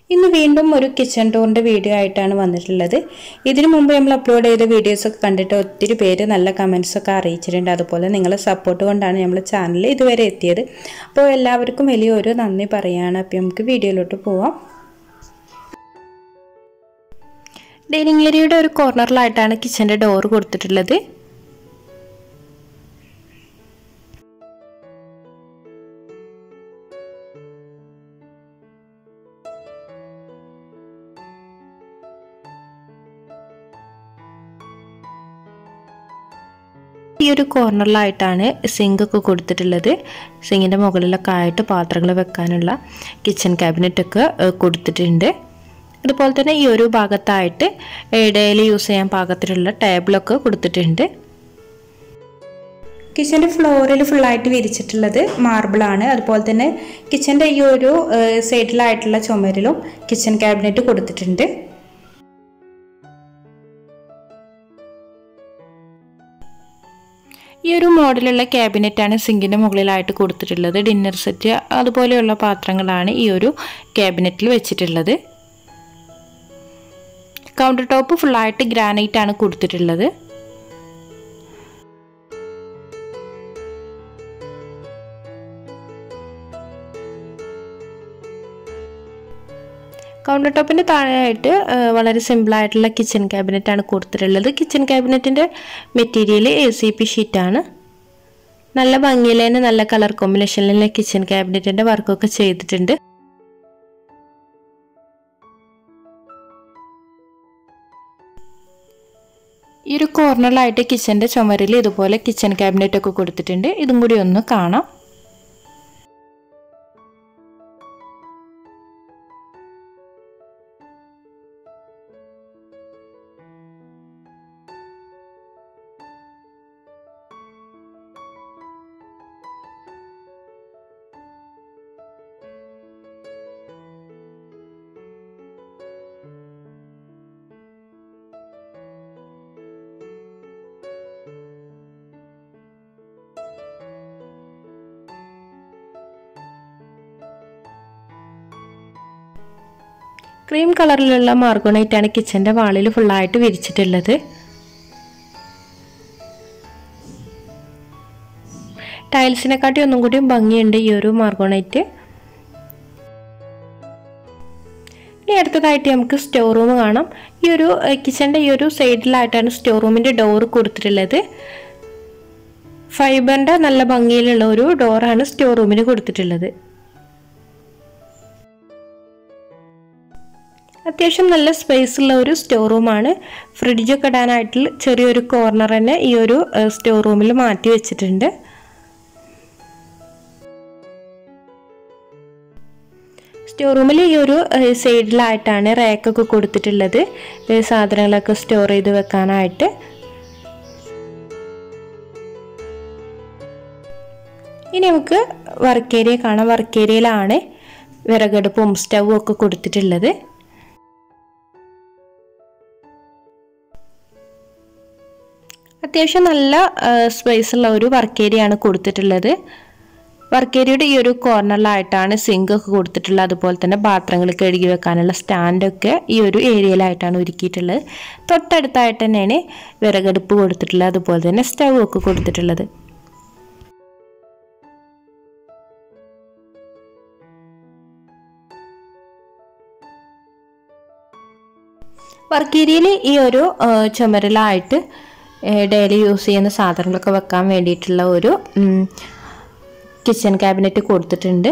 ഇന്ന് വീണ്ടും ഒരു കിച്ചൺ ടൂറിൻ്റെ വീഡിയോ ആയിട്ടാണ് വന്നിട്ടുള്ളത് ഇതിനു മുമ്പ് നമ്മൾ അപ്ലോഡ് ചെയ്ത വീഡിയോസൊക്കെ കണ്ടിട്ട് ഒത്തിരി പേര് നല്ല കമൻസ് ഒക്കെ അറിയിച്ചിട്ടുണ്ട് അതുപോലെ നിങ്ങളെ സപ്പോർട്ട് കൊണ്ടാണ് നമ്മൾ ചാനൽ ഇതുവരെ എത്തിയത് അപ്പോൾ എല്ലാവർക്കും വലിയൊരു നന്ദി പറയുകയാണ് അപ്പോൾ നമുക്ക് വീഡിയോയിലോട്ട് പോവാം ഡൈനിങ് ഏരിയയുടെ ഒരു കോർണറിലായിട്ടാണ് കിച്ചൻ്റെ ഡോർ കൊടുത്തിട്ടുള്ളത് ഈ ഒരു കോർണറിലായിട്ടാണ് സിങ്ക് ഒക്കെ കൊടുത്തിട്ടുള്ളത് സിങ്കിൻ്റെ മുകളിലൊക്കെ ആയിട്ട് പാത്രങ്ങൾ വെക്കാനുള്ള കിച്ചൺ ക്യാബിനറ്റൊക്കെ കൊടുത്തിട്ടുണ്ട് അതുപോലെ തന്നെ ഈ ഒരു ഭാഗത്തായിട്ട് ഡെയിലി യൂസ് ചെയ്യാൻ പാകത്തിലുള്ള ടേബിളൊക്കെ കൊടുത്തിട്ടുണ്ട് കിച്ചൻ്റെ ഫ്ലോറിൽ ഫുള്ളായിട്ട് വിരിച്ചിട്ടുള്ളത് മാർബിളാണ് അതുപോലെ തന്നെ കിച്ചൻ്റെ ഈ ഒരു സൈഡിലായിട്ടുള്ള ചുമരിലും കിച്ചൺ ക്യാബിനറ്റ് കൊടുത്തിട്ടുണ്ട് ഈ ഒരു മോഡലുള്ള ക്യാബിനറ്റാണ് സിങ്കിൻ്റെ മുകളിലായിട്ട് കൊടുത്തിട്ടുള്ളത് ഡിന്നർ സെറ്റ് അതുപോലെയുള്ള പാത്രങ്ങളാണ് ഈ ഒരു ക്യാബിനറ്റിൽ വെച്ചിട്ടുള്ളത് കൗണ്ടർ ടോപ്പ് ഫുള്ളായിട്ട് ഗ്രാനൈറ്റ് ആണ് കൊടുത്തിട്ടുള്ളത് കൗണ്ടർ ടോപ്പിൻ്റെ താഴെയായിട്ട് വളരെ സിമ്പിളായിട്ടുള്ള കിച്ചൺ ക്യാബിനറ്റാണ് കൊടുത്തിട്ടുള്ളത് കിച്ചൺ ക്യാബിനറ്റിൻ്റെ മെറ്റീരിയൽ എ സി പി ഷീറ്റാണ് നല്ല ഭംഗിയിൽ തന്നെ നല്ല കളർ കോമ്പിനേഷനിലെ കിച്ചൺ ക്യാബിനറ്റിൻ്റെ വർക്കൊക്കെ ചെയ്തിട്ടുണ്ട് ഈ ഒരു കോർണറിലായിട്ട് കിച്ചൻ്റെ ചുമരിൽ ഇതുപോലെ കിച്ചൺ ക്യാബിനറ്റ് ഒക്കെ കൊടുത്തിട്ടുണ്ട് ഇതും കൂടി ഒന്ന് കാണാം ക്രീം കളറിലുള്ള മാർഗോണൈറ്റ് ആണ് കിച്ചൻ്റെ വാളിൽ ഫുള്ളായിട്ട് വിരിച്ചിട്ടുള്ളത് ടൈൽസിനെക്കാട്ടി ഒന്നും കൂടി ഭംഗിയുണ്ട് ഈ ഒരു മാർഗോണൈറ്റ് ഇനി അടുത്തതായിട്ട് നമുക്ക് സ്റ്റോർ റൂം കാണാം ഈ ഒരു കിച്ചൻ്റെ ഈ ഒരു സൈഡിലായിട്ടാണ് സ്റ്റോർ റൂമിൻ്റെ ഡോർ കൊടുത്തിട്ടുള്ളത് ഫൈബറിൻ്റെ നല്ല ഭംഗിയിലുള്ള ഒരു ഡോറാണ് സ്റ്റോർ റൂമിന് കൊടുത്തിട്ടുള്ളത് അത്യാവശ്യം നല്ല സ്പേസ് ഉള്ള ഒരു സ്റ്റോർ റൂമാണ് ഫ്രിഡ്ജൊക്കെ ഇടാനായിട്ട് ചെറിയൊരു കോർണർ തന്നെ ഈ ഒരു സ്റ്റോർ റൂമിൽ മാറ്റി വെച്ചിട്ടുണ്ട് സ്റ്റോർ റൂമിൽ ഈ ഒരു സൈഡിലായിട്ടാണ് റാക്കൊക്കെ കൊടുത്തിട്ടുള്ളത് സാധനങ്ങളൊക്കെ സ്റ്റോർ ചെയ്ത് വെക്കാനായിട്ട് ഇനി നമുക്ക് വർക്ക് ഏരിയ കാണാം വർക്ക് ഏരിയയിലാണ് വിറകടുപ്പും സ്റ്റവും ഒക്കെ കൊടുത്തിട്ടുള്ളത് അത്യാവശ്യം നല്ല സ്പേസ് ഉള്ള ഒരു വർക്ക് ഏരിയ ആണ് കൊടുത്തിട്ടുള്ളത് വർക്ക് ഏരിയയുടെ ഈ ഒരു കോർണറിലായിട്ടാണ് സിങ്ക് ഒക്കെ കൊടുത്തിട്ടുള്ളത് അതുപോലെ തന്നെ പാത്രങ്ങൾ കഴുകി വെക്കാനുള്ള സ്റ്റാൻഡൊക്കെ ഈ ഒരു ഏരിയയിലായിട്ടാണ് ഒരുക്കിയിട്ടുള്ളത് തൊട്ടടുത്തായിട്ട് തന്നെയാണ് വിറകടുപ്പ് കൊടുത്തിട്ടുള്ളത് അതുപോലെ തന്നെ സ്റ്റവ് ഒക്കെ കൊടുത്തിട്ടുള്ളത് വർക്ക് ഏരിയയിൽ ഈ ഒരു ചുമരിലായിട്ട് ഡെയിലി യൂസ് ചെയ്യുന്ന സാധനങ്ങളൊക്കെ വെക്കാൻ വേണ്ടിയിട്ടുള്ള ഒരു കിച്ചൺ ക്യാബിനറ്റ് കൊടുത്തിട്ടുണ്ട്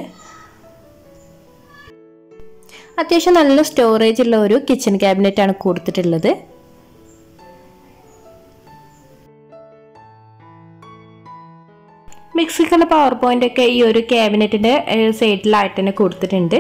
അത്യാവശ്യം നല്ല സ്റ്റോറേജ് ഉള്ള ഒരു കിച്ചൺ ക്യാബിനറ്റ് ആണ് കൊടുത്തിട്ടുള്ളത് മിക്സിക്കുള്ള പവർ പോയിന്റ് ഒക്കെ ഈ ഒരു ക്യാബിനറ്റിന്റെ സൈഡിലായിട്ട് തന്നെ കൊടുത്തിട്ടുണ്ട്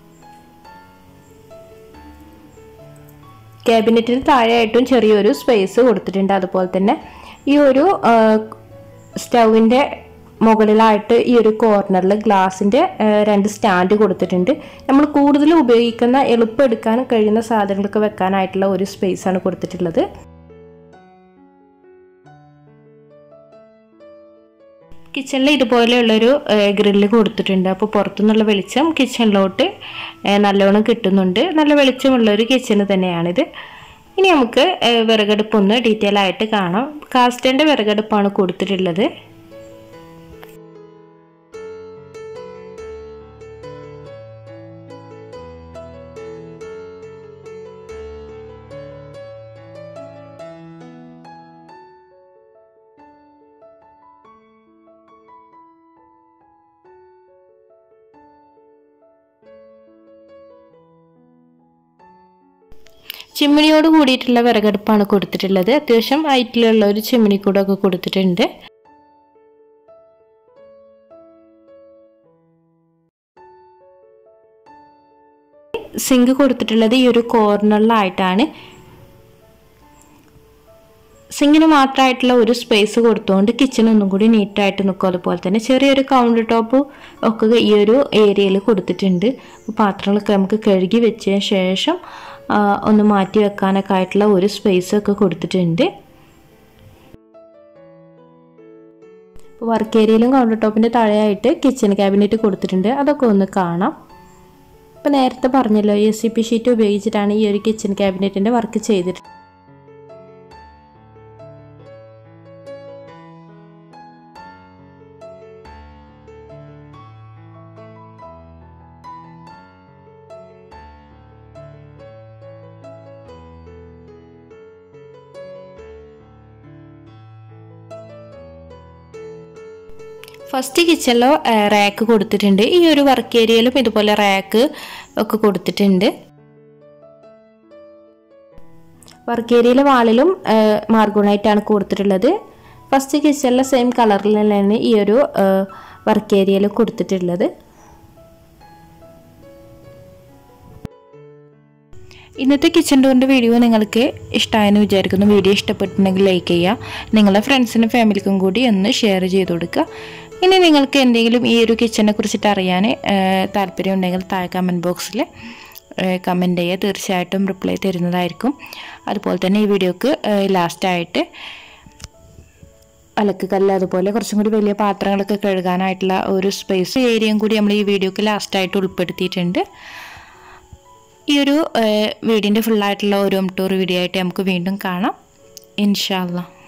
ക്യാബിനറ്റിന് താഴെയായിട്ടും ചെറിയൊരു സ്പേസ് കൊടുത്തിട്ടുണ്ട് അതുപോലെ തന്നെ ഈ ഒരു സ്റ്റൗവിൻ്റെ മുകളിലായിട്ട് ഈ ഒരു കോർണറിൽ ഗ്ലാസിൻ്റെ രണ്ട് സ്റ്റാൻഡ് കൊടുത്തിട്ടുണ്ട് നമ്മൾ കൂടുതൽ ഉപയോഗിക്കുന്ന എളുപ്പം എടുക്കാൻ കഴിയുന്ന സാധനങ്ങളൊക്കെ വെക്കാനായിട്ടുള്ള ഒരു സ്പേസ് ആണ് കൊടുത്തിട്ടുള്ളത് കിച്ചണിൽ ഇതുപോലെയുള്ളൊരു ഗ്രില്ല് കൊടുത്തിട്ടുണ്ട് അപ്പോൾ പുറത്തുനിന്നുള്ള വെളിച്ചം കിച്ചണിലോട്ട് ഏഹ്, നല്ലോണം കിട്ടുന്നുണ്ട് നല്ല വെളിച്ചമുള്ളൊരു കിച്ചണ് തന്നെയാണിത് ഇനി നമുക്ക് ഏഹ്, വിറകടുപ്പ് ഒന്ന് ഡീറ്റെയിൽ ആയിട്ട് കാണാം കാസ്റ്റൻ്റെ വിറകടുപ്പാണ് കൊടുത്തിട്ടുള്ളത് ചിമ്മിനിയോട് കൂടിയിട്ടുള്ള വിറകടുപ്പാണ് കൊടുത്തിട്ടുള്ളത് അത്യാവശ്യം ഹൈറ്റിലുള്ള ഒരു ചിമ്മിനി കൂടൊക്കെ കൊടുത്തിട്ടുണ്ട് സിങ്ക് കൊടുത്തിട്ടുള്ളത് ഈ ഒരു കോർണറിലായിട്ടാണ് സിങ്കിന് മാത്രമായിട്ടുള്ള ഒരു സ്പേസ് കൊടുത്തുകൊണ്ട് കിച്ചൺ ഒന്നും കൂടി നീറ്റായിട്ട് നിൽക്കും അതുപോലെ തന്നെ ചെറിയൊരു കൗണ്ടർ ടോപ്പ് ഒക്കെ ഈ ഒരു ഏരിയയിൽ കൊടുത്തിട്ടുണ്ട് അപ്പോൾ പാത്രങ്ങളൊക്കെ നമുക്ക് കഴുകി വെച്ചതിന് ശേഷം ആ, ഒന്ന് മാറ്റി വെക്കാനൊക്കെ ആയിട്ടുള്ള ഒരു സ്പേസ് ഒക്കെ കൊടുത്തിട്ടുണ്ട് വർക്ക് ഏരിയയിലും കൗണ്ടർ ടോപ്പിൻ്റെ താഴെയായിട്ട് കിച്ചൺ ക്യാബിനറ്റ് കൊടുത്തിട്ടുണ്ട് അതൊക്കെ ഒന്ന് കാണാം ഇപ്പം നേരത്തെ പറഞ്ഞല്ലോ എ സി പി ഷീറ്റ് ഉപയോഗിച്ചിട്ടാണ് ഈ ഒരു കിച്ചൺ ക്യാബിനറ്റിൻ്റെ വർക്ക് ചെയ്തിട്ടുള്ളത് ഫസ്റ്റ് കിച്ചണിൽ റാക്ക് കൊടുത്തിട്ടുണ്ട് ഈ ഒരു വർക്ക് ഏരിയയിലും ഇതുപോലെ റാക്ക് ഒക്കെ കൊടുത്തിട്ടുണ്ട് വർക്ക് ഏരിയയിലെ വാളിലും മാർഗോണൈറ്റാണ് കൊടുത്തിട്ടുള്ളത് ഫസ്റ്റ് കിച്ചണിലെ സെയിം കളറിൽ തന്നെയാണ് ഈ ഒരു വർക്ക് ഏരിയയിൽ കൊടുത്തിട്ടുള്ളത് ഇന്നത്തെ കിച്ചൺ ടൂറിൻ്റെ വീഡിയോ നിങ്ങൾക്ക് ഇഷ്ടമായെന്ന് വിചാരിക്കുന്നു വീഡിയോ ഇഷ്ടപ്പെട്ടിട്ടുണ്ടെങ്കിൽ ലൈക്ക് ചെയ്യുക നിങ്ങളുടെ ഫ്രണ്ട്സിനും ഫാമിലിക്കും കൂടി ഒന്ന് ഷെയർ ചെയ്ത് കൊടുക്കുക ഇനി നിങ്ങൾക്ക് എന്തെങ്കിലും ഈ ഒരു കിച്ചണിനെ കുറിച്ചിട്ട് അറിയാൻ താല്പര്യം ഉണ്ടെങ്കിൽ താഴെ കമൻറ്റ് ബോക്സിൽ കമൻറ്റ് ചെയ്യുക തീർച്ചയായിട്ടും റിപ്ലൈ തരുന്നതായിരിക്കും അതുപോലെ തന്നെ ഈ വീഡിയോക്ക് ലാസ്റ്റായിട്ട് അലക്ക് കല്ല് അതുപോലെ കുറച്ചും കൂടി വലിയ പാത്രങ്ങളൊക്കെ കഴുകാനായിട്ടുള്ള ഒരു സ്പേസ് ഏരിയയും കൂടി നമ്മൾ ഈ വീഡിയോക്ക് ലാസ്റ്റായിട്ട് ഉൾപ്പെടുത്തിയിട്ടുണ്ട് ഈ ഒരു വീടിൻ്റെ ഫുള്ളായിട്ടുള്ള ഒരു ടൂർ വീഡിയോ ആയിട്ട് നമുക്ക് വീണ്ടും കാണാം ഇൻഷാല്ല